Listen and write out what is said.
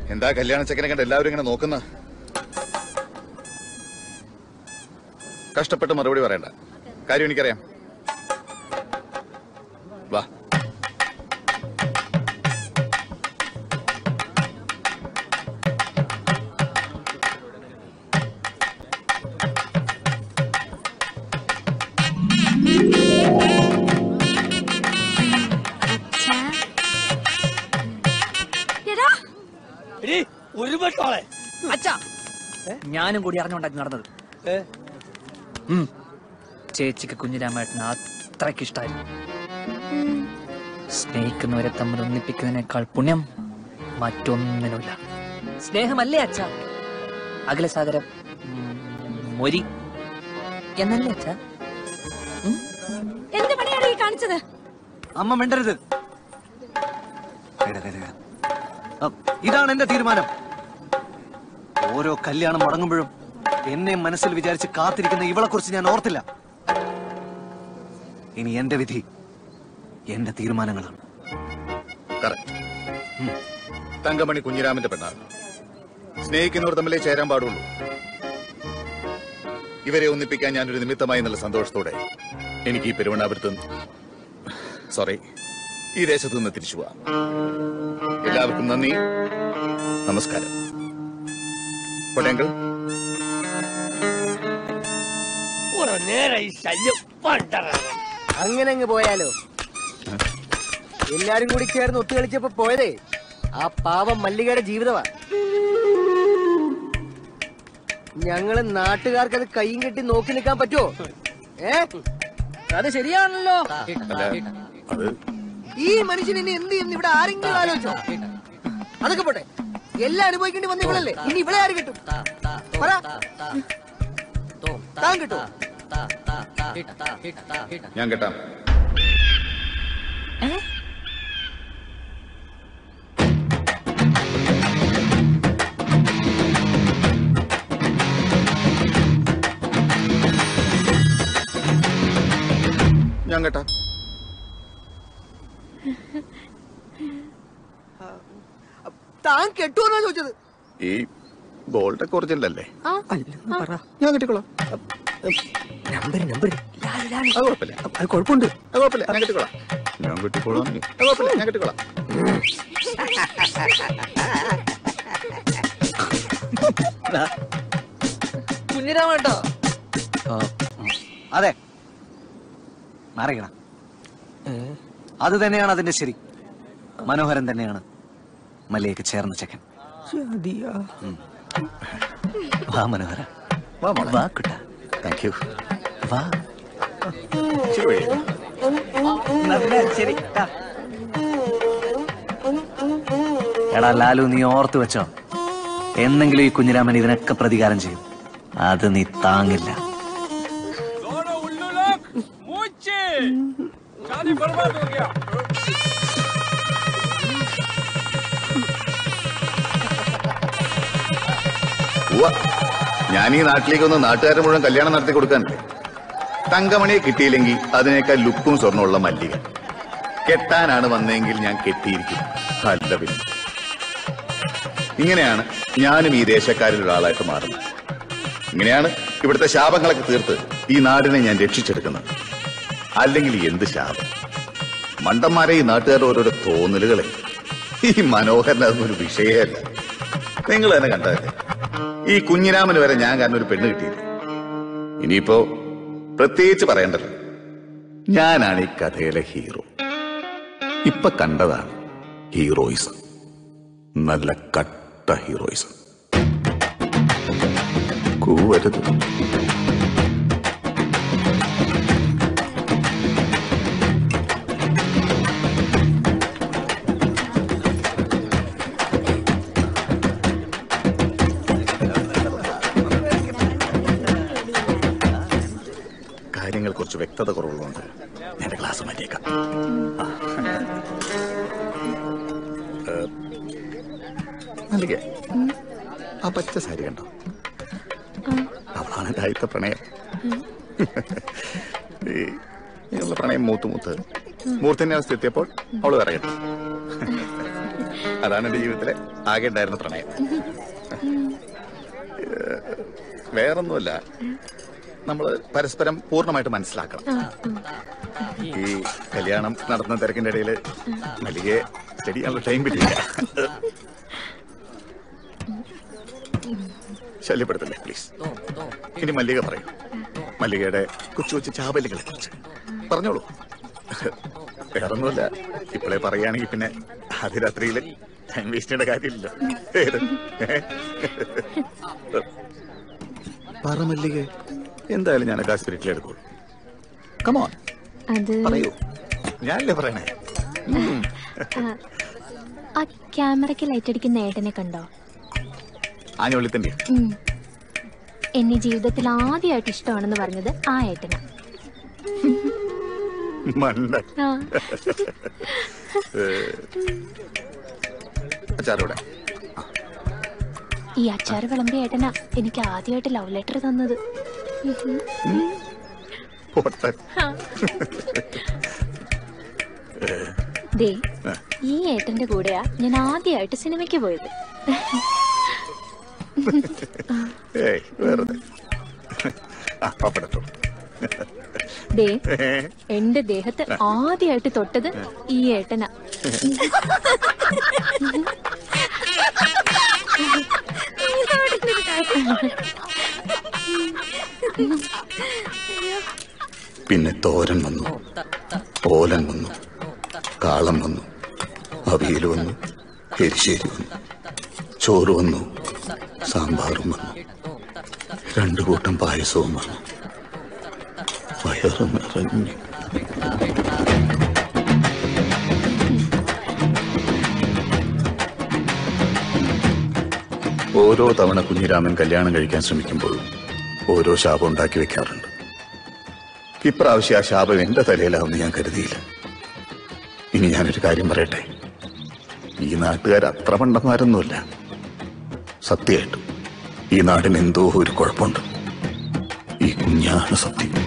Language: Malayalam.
എന്താ കല്യാണ ചെക്കനെ കണ്ട് എല്ലാവരും ഇങ്ങനെ നോക്കുന്ന കഷ്ടപ്പെട്ട് മറുപടി പറയണ്ട കാര്യം എനിക്കറിയാം വാ എടാ ഒരു പെട്ടോളെ അച്ഛാ ഞാനും കൂടി അറിഞ്ഞുണ്ടാക്കി നടന്നത് ഉം. ചേച്ചിക്ക് കുഞ്ഞിരാമേട്ടന് അത്രയ്ക്ക് ഇഷ്ടമായിരുന്നു സ്നേഹിക്കുന്നവരെ തമ്മിൽ ഒന്നിപ്പിക്കുന്നതിനേക്കാൾ പുണ്യം മറ്റൊന്നിനുമില്ല സ്നേഹമല്ലേ അച്ഛ അഖിലസാഗരം ഉം, മൊരി എന്നല്ലേ അച്ഛ എന്ത് പണിയാണ് ഈ കാണിച്ചത് അമ്മ മിണ്ടരുത് എടാ, എടാ, എടാ. അ, ഇതാണ് എന്റെ തീരുമാനം ഓരോ കല്യാണം മുടങ്ങുമ്പോഴും എന്നെ മനസ്സിൽ വിചാരിച്ച് കാത്തിരിക്കുന്ന ഇവളെ കുറിച്ച് ഞാൻ ഓർത്തില്ല ഇനി എന്റെ വിധി എന്റെ തീരുമാനങ്ങളാണ് കറക്റ്റ് തങ്കമണി കുഞ്ഞിരാമന്റെ പെണ്ണാണ് സ്നേഹിക്കുന്നവർ തമ്മിലേ ചേരാൻ പാടുള്ളൂ ഇവരെ ഒന്നിപ്പിക്കാൻ ഞാനൊരു നിമിത്തമായി എന്നുള്ള സന്തോഷത്തോടെ എനിക്ക് ഈ പെരുവണ്ണാപുരത്ത് സോറി ഈ ദേശത്ത് നിന്ന് തിരിച്ചു പോവാം എല്ലാവർക്കും നന്ദി നമസ്കാരം പൊട്ടേങ്കൾ കുറെ നേരായി ശല്യം പണ്ടറ അങ്ങനെ അങ്ങ് പോയാലോ എല്ലാരും കൂടി ചേർന്ന് ഒത്തുകളിച്ചപ്പോ പോയതേ ആ പാവം മല്ലികയുടെ ജീവിതമാ ഞങ്ങള് നാട്ടുകാർക്ക് അത് കൈയും കെട്ടി നോക്കി നിൽക്കാൻ പറ്റുമോ ഏ അത് ശരിയാണല്ലോ അല്ല അത് ഈ മനുഷ്യൻ ഇനി എന്ത് ചെയ്യുന്നു ഇവിടെ ആരെങ്കിലും ആലോചിച്ചോ അതൊക്കെ പോട്ടെ എല്ലാം അനുഭവിക്കേണ്ടി വന്ന ഇവളല്ലേ ഇനി ഇവളെ ആര് കിട്ടും പറ താൻ കിട്ടുമോ ഞാൻ കേട്ടാം ഞാൻ കേട്ടാ താൻ കെട്ടുമെന്നാ ചോദിച്ചത് ഈ ഗോൾഡൊക്കെ ഒറിജിനൽ അല്ലേ അല്ലെന്ന് പറ ഞാൻ കെട്ടിക്കോളാം നമ്പർ നമ്പർ അത് കുഴപ്പമില്ല അത് കുഴപ്പമുണ്ട് അത് കുഴപ്പമില്ല ഞാൻ കെട്ടിക്കോളാം ഞാൻ കെട്ടിക്കോളാം അത് കുഴപ്പമില്ല ഞാൻ കെട്ടിക്കോളാം കുഞ്ഞിരാമേട്ടോ അതെ മാറിക്കണം അത് തന്നെയാണ് അതിന്റെ ശരി മനോഹരൻ തന്നെയാണ് മല്ലികയ്ക്ക് ചേർന്ന ചെക്കൻ വാ മനോഹര വാ മോളെ വാ കുട്ട താങ്ക് യു വാ ശരി വഴി ശരി എടാ ലാലു നീ ഓർത്തു വെച്ചോ എന്നെങ്കിലും ഈ കുഞ്ഞിരാമൻ ഇതിനൊക്കെ പ്രതികാരം ചെയ്യും അത് നീ താങ്ങില്ല ഉവ്വ. ഞാൻ ഈ നാട്ടിലേക്കൊന്ന് നാട്ടുകാരെ മുഴുവൻ കല്യാണം നടത്തി കൊടുക്കാനല്ലേ തങ്കമണിയെ കിട്ടിയില്ലെങ്കിൽ അതിനേക്കാൾ ലുക്കും സ്വർണ്ണമുള്ള മല്ലിക കെട്ടാനാണ് വന്നതെങ്കിൽ ഞാൻ കെട്ടിയിരിക്കും അല്ല പിന്നെ ഇങ്ങനെയാണ് ഞാനും ഈ ദേശക്കാരിൽ ഒരാളായിട്ട് മാറുന്നത് ഇങ്ങനെയാണ് ഇവിടുത്തെ ശാപങ്ങളൊക്കെ തീർത്ത് ഈ നാടിനെ ഞാൻ രക്ഷിച്ചെടുക്കുന്നത് അല്ലെങ്കിൽ എന്ത് ശാപം മണ്ടന്മാരെ ഈ നാട്ടുകാരുടെ ഓരോരോ തോന്നലുകളെ ഈ മനോഹരൻ അതൊന്നും ഒരു വിഷയമല്ല നിങ്ങൾ തന്നെ കണ്ടതല്ലേ ഈ കുഞ്ഞിരാമന് വരെ ഞാൻ കാരണം ഒരു പെണ്ണ് കിട്ടിയില്ല ഇനിയിപ്പോ പ്രത്യേകിച്ച് പറയണ്ടല്ലോ ഞാനാണ് ഈ കഥയിലെ ഹീറോ ഇപ്പൊ കണ്ടതാണ് ഹീറോയിസം നല്ല കട്ട ഹീറോയിസം കൂവരുത് കാര്യങ്ങൾ കുറച്ച് വ്യക്തത കുറവുള്ളതുകൊണ്ട് ഞാൻ ക്ലാസ് മാറ്റിയേക്കാം ഏ, മല്ലിക ആ പച്ച സാരി കണ്ടോ അവളാണ് എൻ്റെ ആദ്യത്തെ പ്രണയം ഈ ഇങ്ങനെയുള്ള പ്രണയം മൂത്ത് മൂത്ത് മൂർത്തിൻ്റെ അവസ്ഥ എത്തിയപ്പോൾ അവള് ഇറങ്ങട്ടെ അതാണ് എന്റെ ജീവിതത്തിലെ ആകെ ഉണ്ടായിരുന്ന പ്രണയം ഏഹ്, വേറൊന്നുമല്ല നമ്മള് പരസ്പരം പൂർണ്ണമായിട്ട് മനസ്സിലാക്കണം ഈ കല്യാണം നടത്തുന്ന തിരക്കിന്റെ ഇടയിൽ മല്ലികയെ സ്റ്റഡി ചെയ്യാനുള്ള ടൈം കിട്ടിയില്ല ശല്യപ്പെടുത്തല്ലേ പ്ലീസ് ഇനി മല്ലിക പറയൂ മല്ലികയുടെ കൊച്ചു കൊച്ചു ചാപല്യങ്ങളെ കുറിച്ച് പറഞ്ഞോളൂ വേറൊന്നുമില്ല ഇപ്പോഴേ പറയുകയാണെങ്കിൽ പിന്നെ അതിരാത്രിയിൽ ടൈം വേസ്റ്റ് ചെയ്യേണ്ട കാര്യമില്ലല്ലോ ഏത്? പറ മല്ലിക എന്തായാലും ഞാൻ ആ സ്പിരിറ്റിൽ എടുക്കുള്ളൂ കമോൺ അത് പറയൂ ഞാനല്ലേ പറയണേ ഉം. ആ ക്യാമറയ്ക്ക് ലൈറ്റ് അടിക്കുന്ന ഏട്ടനെ കണ്ടോ ആഞ്ഞുള്ളിത്തന്റെ ഉം. എന്നെ ജീവിതത്തിൽ ആദ്യമായിട്ട് ഇഷ്ടമാണെന്ന് പറഞ്ഞത് ആ ഏട്ടനാ മണ്ട ആ. അച്ചാറൂടെ ഈ അച്ചാറ് വിളമ്പിയ ഏട്ടനാ എനിക്ക് ആദ്യമായിട്ട് ലവ് ലെറ്റർ തന്നത് പൊട്ടൻ ദേ ഈ ഏട്ടന്റെ കൂടെയാ ഞാൻ ആദ്യമായിട്ട് സിനിമയ്ക്ക് പോയത് ഏയ് വെറുതെ ആ പപ്പടത്തോ ദേ എന്റെ ദേഹത്ത് ആദ്യമായിട്ട് തൊട്ടത് ഈ ഏട്ടനാ പിന്നെ തോരൻ വന്നു ഓലൻ വന്നു കാളം വന്നു അവിയൽ വന്നു എരിശ്ശേരി വന്നു ചോറ് വന്നു സാമ്പാറും വന്നു രണ്ടു കൂട്ടം പായസവും വന്നു വയറ് നിറഞ്ഞു ഓരോ തവണ കുഞ്ഞിരാമൻ കല്യാണം കഴിക്കാൻ ശ്രമിക്കുമ്പോഴും ഓരോ ശാപം ഉണ്ടാക്കി വെക്കാറുണ്ട് ഇപ്രാവശ്യം ആ ശാപം എന്റെ തലയിലാവുമെന്ന് ഞാൻ കരുതിയില്ല ഇനി ഞാനൊരു കാര്യം പറയട്ടെ ഈ നാട്ടുകാർ അത്ര പണ്ടന്മാരൊന്നുമല്ല സത്യമായിട്ടും ഈ നാടിന് എന്തോ ഒരു കുഴപ്പമുണ്ട് ഈ കുഞ്ഞാണ് സത്യം